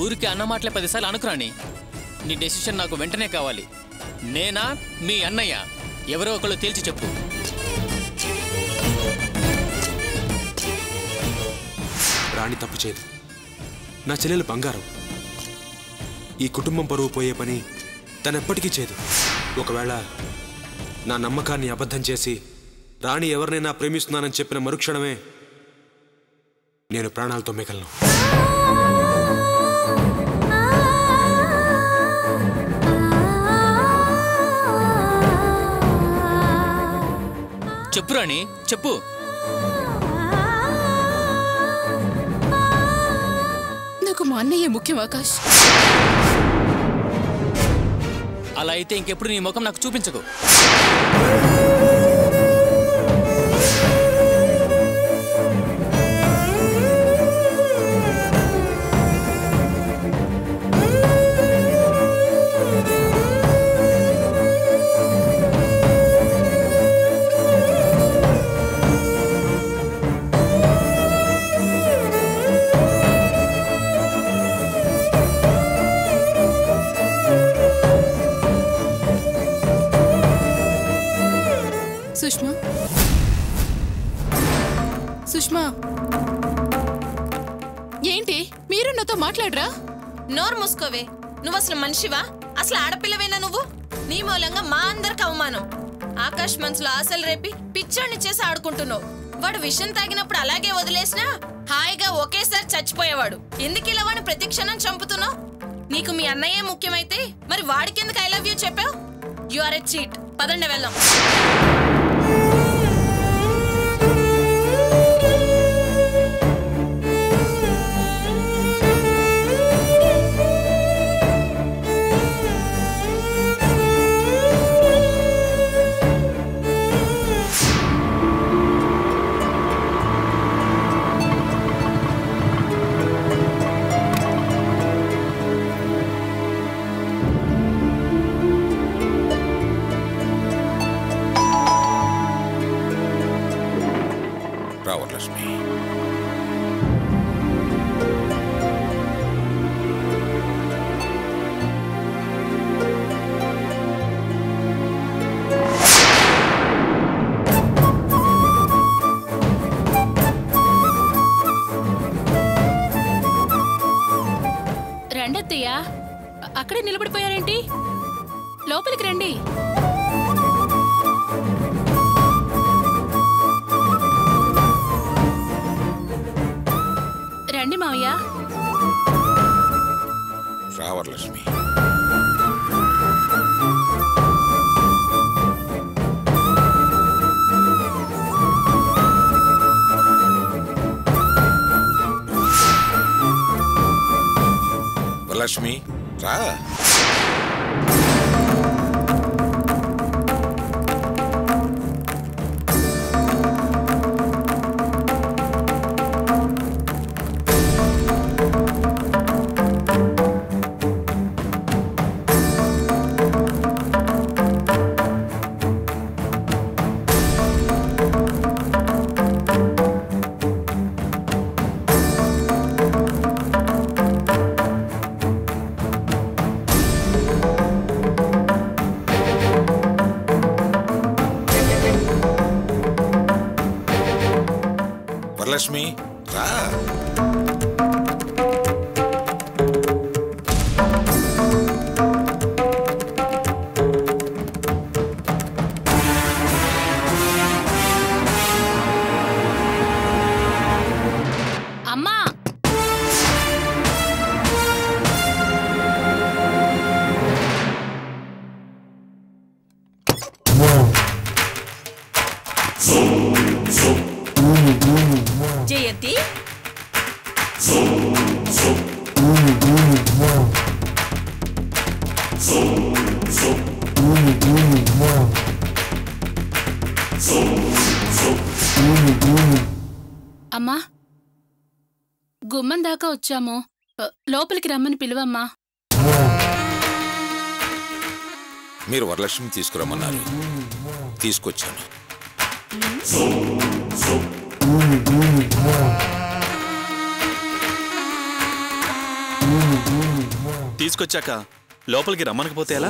ఊరికి అన్న మాటలే పదిసార్లు అనుకురాని నీ డెసిషన్ నాకు వెంటనే కావాలి నేనా మీ అన్నయ్య ఎవరో ఒకళ్ళు తేల్చి చెప్పు రాణి తప్పు చేయదు నా చెల్లెలు బంగారం ఈ కుటుంబం పరువు పోయే పని తనెప్పటికీ చేయదు ఒకవేళ నా నమ్మకాన్ని అబద్ధం చేసి రాణి ఎవరినైనా ప్రేమిస్తున్నానని చెప్పిన మరుక్షణమే నేను ప్రాణాలతో మిగలను చెప్పు రాణి చెప్పు నాకు మా అన్నయ్య ముఖ్యం ఆకాష్ అలా అయితే ఇంకెప్పుడు నీ ముఖం నాకు చూపించకు సుష్మా సుష్మా ఏంటి మీరు నాతో మాట్లాడరా నోరు మూసుకోవే నువ్వు అసలు మనిషివా అసలు ఆడపిల్లవేనా నువ్వు నీ మూలంగా మా అందరికి అవమానం ఆకాష్ మనసులో ఆశలు రేపి పిచ్చోడిని చేసి ఆడుకుంటున్నావు వాడు విషం తాగినప్పుడు అలాగే వదిలేసినా హాయిగా ఒకేసారి చచ్చిపోయేవాడు ఎందుకు ఇలా వాడిని ప్రతి క్షణం చంపుతున్నావు నీకు మీ అన్నయ్యే ముఖ్యమైతే మరి వాడికెందుకు ఐ లవ్ యూ చెప్పావు యు ఆర్ ఎ చీట్ పదండి వెళ్దాం రావట్లక్ష్మి రండత్తయ్య అక్కడే నిలబడిపోయారేంటి లోపలికి రండి రండి మావయ్య రావట్లక్ష్మి వరలక్ష్మి రా వరలక్ష్మి రా అమ్మా జయంతి అమ్మా గుమ్మం దాకా వచ్చాము అ, లోపలికి రమ్మని పిలువమ్మా మీరు వరలక్ష్మి తీసుకురమ్మన్నారు తీసుకొచ్చాను తీసుకొచ్చాక లోపలికి రమ్మనకపోతే ఎలా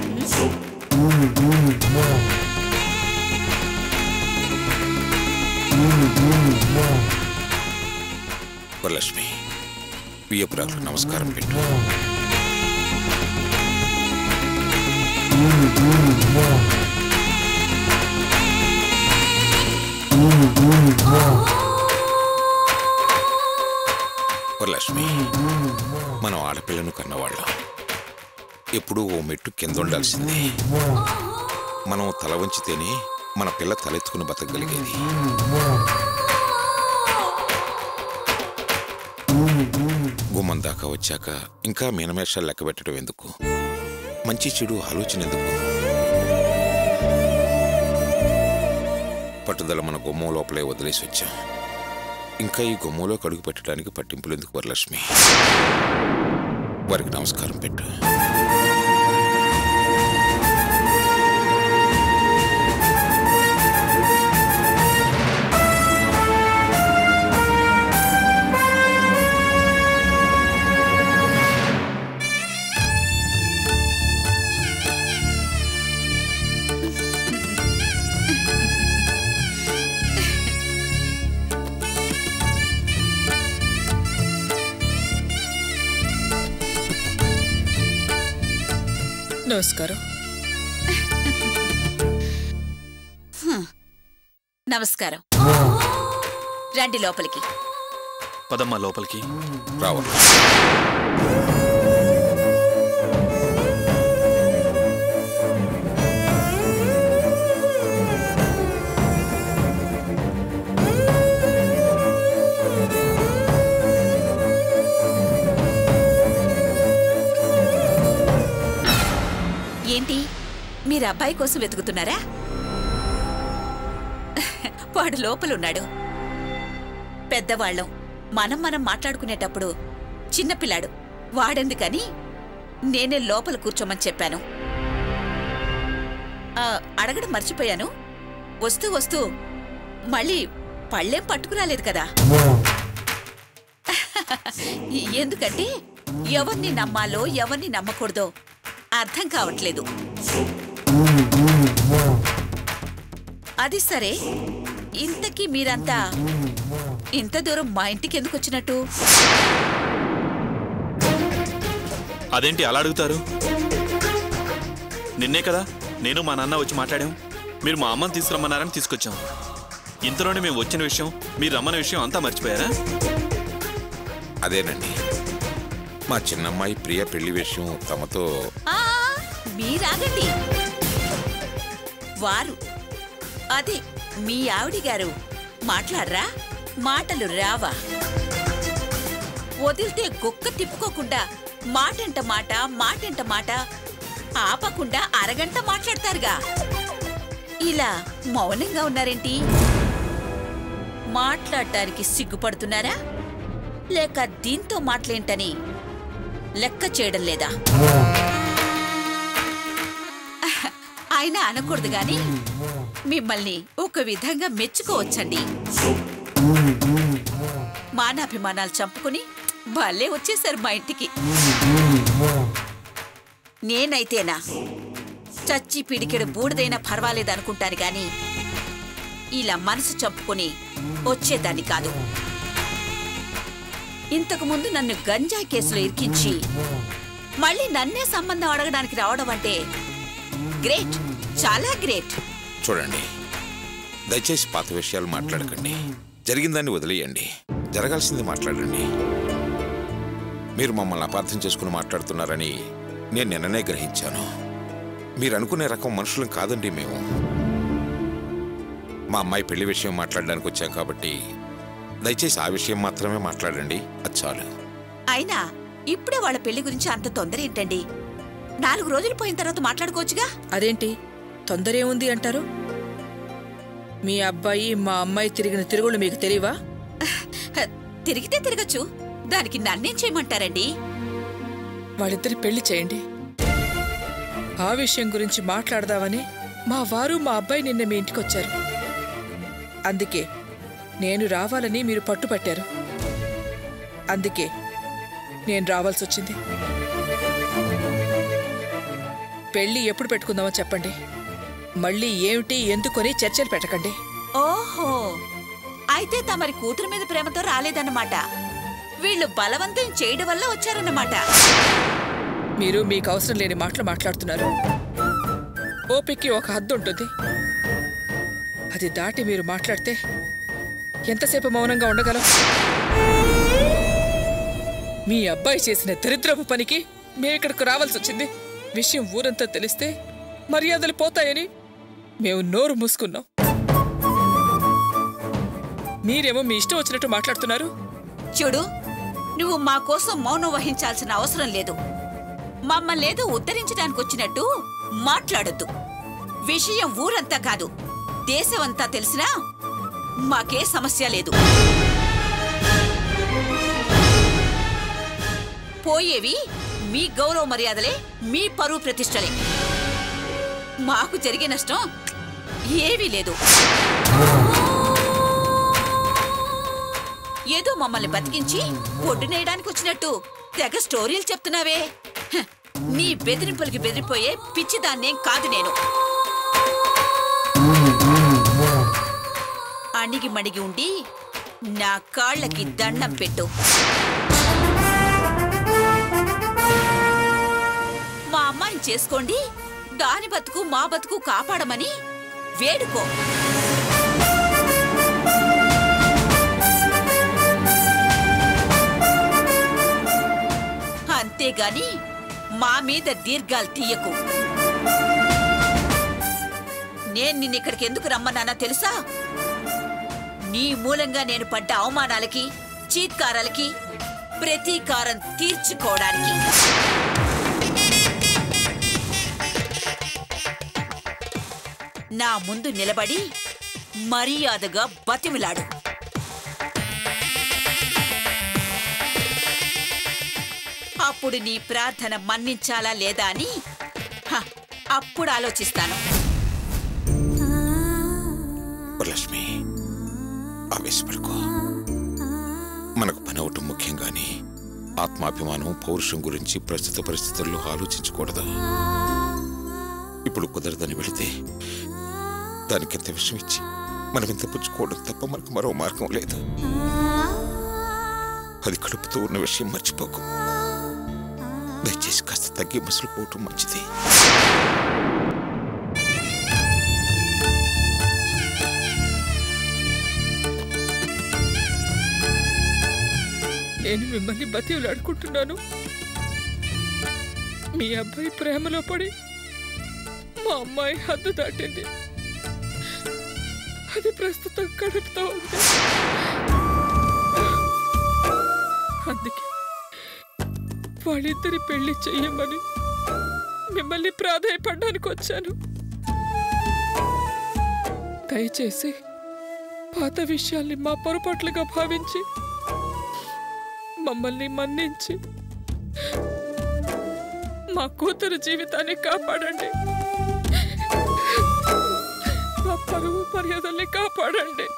వరలక్ష్మి వియ్యపురాకు నమస్కారం పెట్టు వరలక్ష్మి మనం ఆడపిల్లను కన్నవాళ్ళం ఎప్పుడూ ఓ మెట్టు కింద ఉండాల్సిందే మనం తల వంచితేనే మన పిల్ల తలెత్తుకుని బతకగలిగేది గుమ్మం దాకా వచ్చాక ఇంకా మీనమేషాలు లెక్క పెట్టడం ఎందుకు మంచి చెడు ఆలోచన ఎందుకు పట్టుదల మన గుమ్మం లోపలే వదిలేసి వచ్చాం ఇంకా ఈ గుమ్మంలో కడుగు పెట్టడానికి పట్టింపులు ఎందుకు వరలక్ష్మి వారికి నమస్కారం పెట్టు నమస్కారం నమస్కారం రండి లోపలికి పదమ్మా లోపలికి రావాలి ఏంటి మీరు అబ్బాయి కోసం వెతుకుతున్నారా వాడు లోపలున్నాడు పెద్దవాళ్ళం మనం మనం మాట్లాడుకునేటప్పుడు చిన్నపిల్లాడు వాడెందుకని నేనే లోపల కూర్చోమని చెప్పాను ఆ, అడగడం మర్చిపోయాను వస్తూ వస్తూ మళ్ళీ పళ్ళేం పట్టుకురాలేదు కదా ఎందుకంటే ఎవరిని నమ్మాలో ఎవరిని నమ్మకూడదో అర్థం కావట్లేదు అది సరే ఇంతకీ మీరంతా ఇంత దూరం మా ఇంటికి ఎందుకు వచ్చినట్టు అదేంటి అలా అడుగుతారు నిన్నే కదా నేను మా నాన్న వచ్చి మాట్లాడాం మీరు మా అమ్మని తీసుకురమ్మన్నారని తీసుకొచ్చాం ఇంతలోనే మేము వచ్చిన విషయం మీరు రమ్మన్న విషయం అంతా మర్చిపోయారా అదేనండి మా చిన్నమ్మాయి ప్రియ పెళ్లి విషయం తమతో ఆ, మీరాగండి వారు అదే మీ ఆవిడి గారు మాట్లాడరా మాటలు రావా వదిలితే గుక్క తిప్పుకోకుండా మాటంట మాట మాటంట మాట ఆపకుండా అరగంట మాట్లాడతారుగా ఇలా మౌనంగా ఉన్నారేంటి మాట్లాడటానికి సిగ్గుపడుతున్నారా లేక దీంతో మాటలేంటని లెక్క చేయడం లేదా ఆయన అనకూడదు గాని మిమ్మల్ని ఒక విధంగా మెచ్చుకోవచ్చండి మానాభిమానాలు చంపుకుని భలే వచ్చేశారు మా ఇంటికి నేనైతేనా చచ్చి పిడికెడు బూడిదైనా పర్వాలేదనుకుంటాను గాని ఇలా మనసు చంపుకుని వచ్చేదాన్ని కాదు ఇంతకు ముందు నన్ను గంజా కేసులో ఇరికించి మళ్ళీ నన్నే సంబంధం అడగడానికి రావడం అంటే గ్రేట్ చాలా గ్రేట్ చూడండి దయచేసి పాత విషయాలు మాట్లాడకండి జరిగిందాన్ని వదిలేయండి జరగాల్సింది మాట్లాడండి మీరు మమ్మల్ని అపార్థం చేసుకుని మాట్లాడుతున్నారని నేను నిన్ననే గ్రహించాను మీరు అనుకునే రకం మనుషులం కాదండి మేము మా అమ్మాయి పెళ్లి విషయం మాట్లాడడానికి వచ్చాం కాబట్టి దయచేసి ఆ విషయం మాత్రమే మాట్లాడండి అది చాలు అయినా ఇప్పుడే వాళ్ళ పెళ్లి గురించి అంత తొందర ఏంటండి నాలుగు రోజులు పోయిన తర్వాత మాట్లాడుకోవచ్చుగా అదేంటి తొందర ఏముంది అంటారు మీ అబ్బాయి మా అమ్మాయి తిరిగిన తిరుగుళ్ళు మీకు తెలియవా హ, తిరిగితే తిరగచ్చు దానికి నన్నేం చేయమంటారండి వాళ్ళిద్దరి పెళ్లి చేయండి ఆ విషయం గురించి మాట్లాడదామని మా వారు మా అబ్బాయి నిన్న మీ ఇంటికి వచ్చారు అందుకే నేను రావాలని మీరు పట్టుపట్టారు అందుకే నేను రావాల్సి వచ్చింది పెళ్లి ఎప్పుడు పెట్టుకుందామో చెప్పండి మళ్ళీ ఏమిటి ఎందుకొని చర్చలు పెట్టకండి ఓహో అయితే తమరి కూతురు మీద ప్రేమతో రాలేదన్నమాట వీళ్ళు బలవంతం చేయడం వల్ల వచ్చారన్నమాట మీరు మీకు అవసరం లేని మాటలు మాట్లాడుతున్నారు ఓపిక్కి ఒక హద్దు ఉంటుంది అది దాటి మీరు మాట్లాడితే ఎంతసేపు మౌనంగా ఉండగలం మీ అబ్బాయి చేసిన దరిద్రపు పనికి మేము ఇక్కడికి రావాల్సి వచ్చింది విషయం ఊరంతా తెలిస్తే మర్యాదలు పోతాయని మేము నోరు మూసుకున్నాం మీరేమో మీ ఇష్టం వచ్చినట్టు మాట్లాడుతున్నారు చూడు నువ్వు మా కోసం మౌనం వహించాల్సిన అవసరం లేదు మమ్మల్ని ఏదో ఉద్ధరించడానికి వచ్చినట్టు మాట్లాడొద్దు విషయం ఊరంతా కాదు దేశమంతా తెలిసినా మాకే సమస్య లేదు పోయేవి మీ గౌరవ మర్యాదలే మీ పరువు ప్రతిష్టలే మాకు జరిగే నష్టం ఏమీ లేదు ఏదో మమ్మల్ని బతికించి ఒడ్డునేయడానికి వచ్చినట్టు తెగ స్టోరీలు చెప్తున్నావే హ, నీ బెదిరింపులకి బెదిరిపోయే పిచ్చిదాన్నేం కాదు నేను అణిగి మణిగి ఉండి నా కాళ్ళకి దండం పెట్టు మా అమ్మాయిని చేసుకోండి దాని బతుకు మా బతుకు కాపాడమని వేడుకో అంతేగాని మా మీద దీర్ఘాలు తీయకు నేను నిన్నిక్కడికి ఎందుకు రమ్మన్నానా తెలుసా నీ మూలంగా నేను పడ్డ అవమానాలకి చీత్కారాలకి ప్రతీకారం తీర్చుకోవడానికి నా ముందు నిలబడి మర్యాదగా బతిమిలాడు అప్పుడు నీ ప్రార్థన మన్నించాలా లేదా అని హ, అప్పుడు ఆలోచిస్తాను వరలక్ష్మి ఆవేశపడుకో మనకు పని అవటం ముఖ్యం కానీ ఆత్మాభిమానం పౌరుషం గురించి ప్రస్తుత పరిస్థితుల్లో ఆలోచించకూడదు ఇప్పుడు కుదరదని వెళితే దానికింత విషయం ఇచ్చి మనం ఇంత పుచ్చుకోవడం తప్ప మనకు మరో మార్గం లేదు అది కడుపుతూ ఉన్న విషయం మర్చిపోకు దయచేసి కాస్త తగ్గి మసులుకోవటం మంచిది నేను మిమ్మల్ని బతిలాడుకుంటున్నాను మీ అబ్బాయి ప్రేమలో పడి మా అమ్మాయి హద్దు దాటింది అది ప్రస్తుతం కడుపుతో ఉంది అందుకే వాళ్ళిద్దరి పెళ్లి చెయ్యమని మిమ్మల్ని ప్రాధాయపడడానికి వచ్చాను దయచేసి పాత విషయాల్ని మా పొరపాట్లుగా భావించి మమ్మల్ని మన్నించి మా కూతురు జీవితాన్ని కాపాడండి మా పరువు మర్యాదల్ని కాపాడండి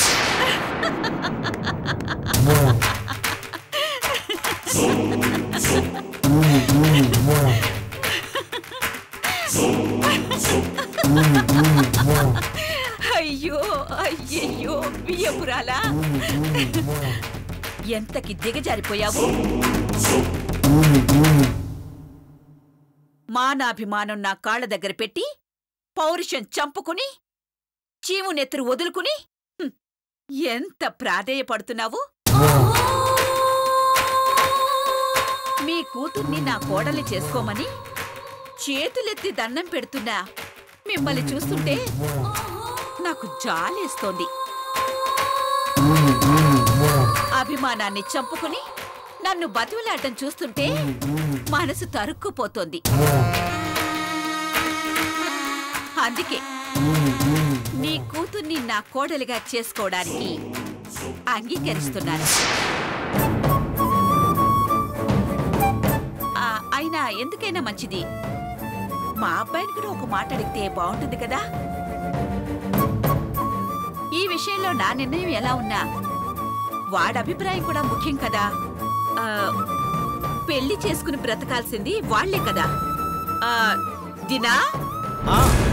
అయ్యో అయ్యయ్యో బియ్యపురాలా ఎంతకి దిగజారిపోయావు మానాభిమానం నా కాళ్ళ దగ్గర పెట్టి పౌరుషం చంపుకుని చీము నెత్తురు వదులుకుని హ్మ్, ఎంత ప్రాధేయపడుతున్నావు మీ కూతుర్ని నా కోడల్ని చేసుకోమని చేతులెత్తి దండం పెడుతున్నా మిమ్మల్ని చూస్తుంటే నాకు జాలేస్తోంది అభిమానాన్ని చంపుకుని నన్ను బతివలాడటం చూస్తుంటే మనసు తరుక్కుపోతోంది అందుకే నీ కూతుర్ని నా కోడలిగా చేసుకోవడానికి అంగీకరిస్తున్నాను ఆ, అయినా ఎందుకైనా మంచిది మా అబ్బాయిని కూడా ఒక మాట అడిగితే బాగుంటుంది కదా ఈ విషయంలో నా నిర్ణయం ఎలా ఉన్నా వాడి అభిప్రాయం కూడా ముఖ్యం కదా ఆ, పెళ్లి చేసుకుని బ్రతకాల్సింది వాళ్లే కదా ఆ, దినా ఆ